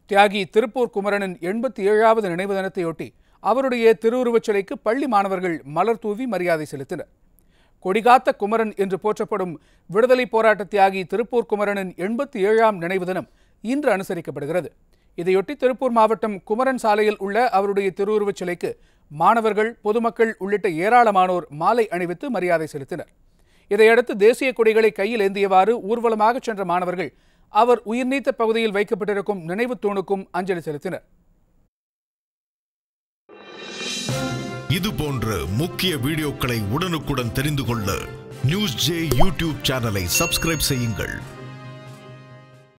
தியாகி திருப்பூர் குமரனின் எண்பத்தி ஏழாவது நினைவு தினத்தையொட்டி அவருடைய திருவுருவச் சிலைக்கு பள்ளி மாணவர்கள் மலர் தூவி மரியாதை செலுத்தினர் கொடிகாத்த குமரன் என்று போற்றப்படும் விடுதலை போராட்ட தியாகி திருப்பூர் குமரனின் எண்பத்தி ஏழாம் நினைவு தினம் இன்று அனுசரிக்கப்படுகிறது இதையொட்டி திருப்பூர் மாவட்டம் குமரன் சாலையில் உள்ள அவருடைய திருவுருவச் சிலைக்கு மாணவர்கள் பொதுமக்கள் உள்ளிட்ட ஏராளமானோர் மாலை அணிவித்து மரியாதை செலுத்தினர் இதையடுத்து தேசிய கொடிகளை கையில் ஏந்தியவாறு ஊர்வலமாக சென்ற மாணவர்கள் அவர் உயிர்நீத்த பகுதியில் வைக்கப்பட்டிருக்கும் நினைவு தூணுக்கும் அஞ்சலி செலுத்தினர் இது போன்ற முக்கிய வீடியோக்களை உடனுக்குடன் தெரிந்து கொள்ள நியூஸ் ஜே யூடியூப் சேனலை சப்ஸ்கிரைப் செய்யுங்கள்